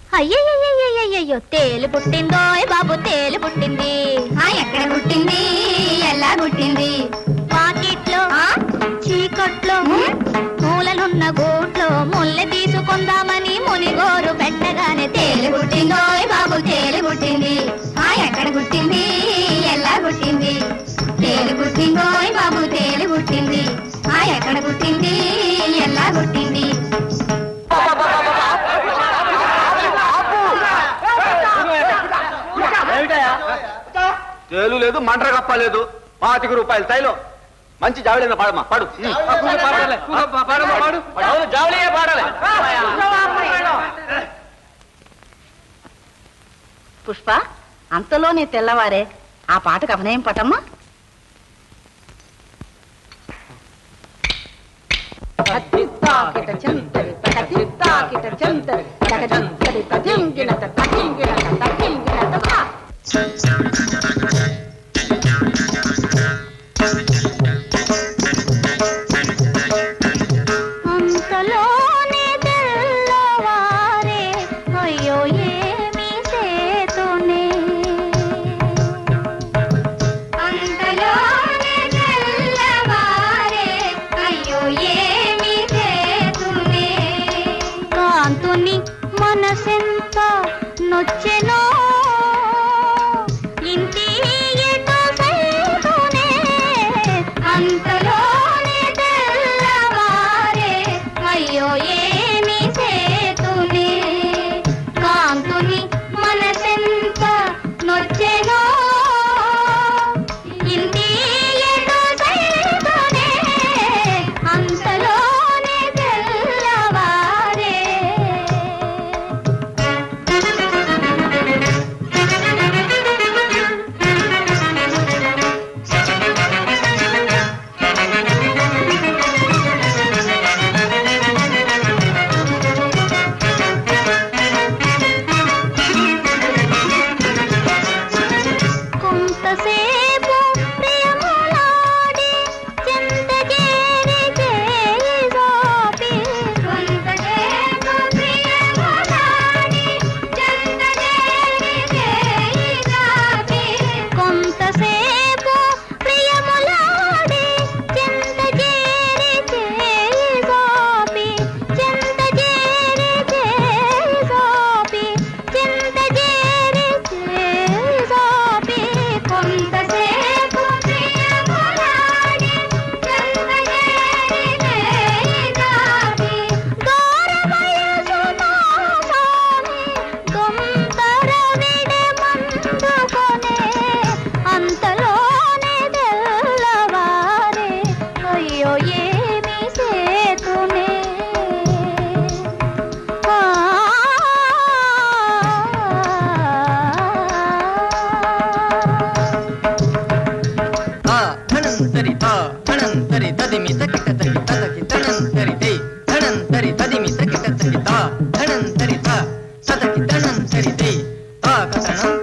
అయ్యయ్యయ్యయ్యయ్యో తేలు పుట్టిందో బాబు తేలు పుట్టింది ఎక్కడ పుట్టింది ఎలా పుట్టింది వాకిట్లో చీకట్లో మూలలున్న గూట్లో ముల్లె తీసుకుందామని మునిగోరు పెట్టగానే తేలు తేలు పుట్టిందో బాబు తేలు పుట్టింది ఆ ఎక్కడ పుట్టింది ఎలా పుట్టింది తేలు పుట్టిందో బాబు తేలు పుట్టింది ఆ ఎక్కడ పుట్టింది ఎలా పుట్టింది తేలు లేదు మంటర కప్ప లేదు పాతిక రూపాయలు తైలం మంచి జావళి పాడమ్మా పాడు అవును, జావళియే పాడాలి పుష్ప అంతలోనే తెల్లవారే ఆ పాటకు అభినయం పటమ్మా అంతలోనే తెల్లవారే అయ్యో ఏమి సేతునే అంతలోనే తెల్లవారే అయ్యో ఏమి చేతునే కాంతుని మనసెంత నొచ్చెనో ఇంటి ఎటు సైతునే అంతలోనే తెల్లవారే అయ్యో ఏమి సేతునే కాంతుని మనసెంత నొచ్చెనో ఇంటి ఎటు సైతునే అంతలోనే తెల్లవారే కొంతసేపు ప్రియములాడి చింత చేరి చేయి గోపి కొంతసేపు ప్రియములాడి చందనేరి చేయి గాపి కొంతసేపు ప్రియములాడి చింత చేరి చేయి గోపి చింత చేరి చేయి గోపి చింత చేరి చేయి గోపి కొంతసేపు ప్రియములాడి చందనేరి చేయి గాపి దూర వయసు నా స్వామి దొంతర విడె మందుకొనే అంతలోనే తెల్లవారే అయ్యో ఏమి సేతునే ఆ తా ధనంతరి తా ధనంతరి తదిమి తకిట తకి తదకి ధనంతరి తే ధనంతరి తదిమి తకిట తకి తా ధనంతరి తా తదకి ధనంతరి తే తా కథనం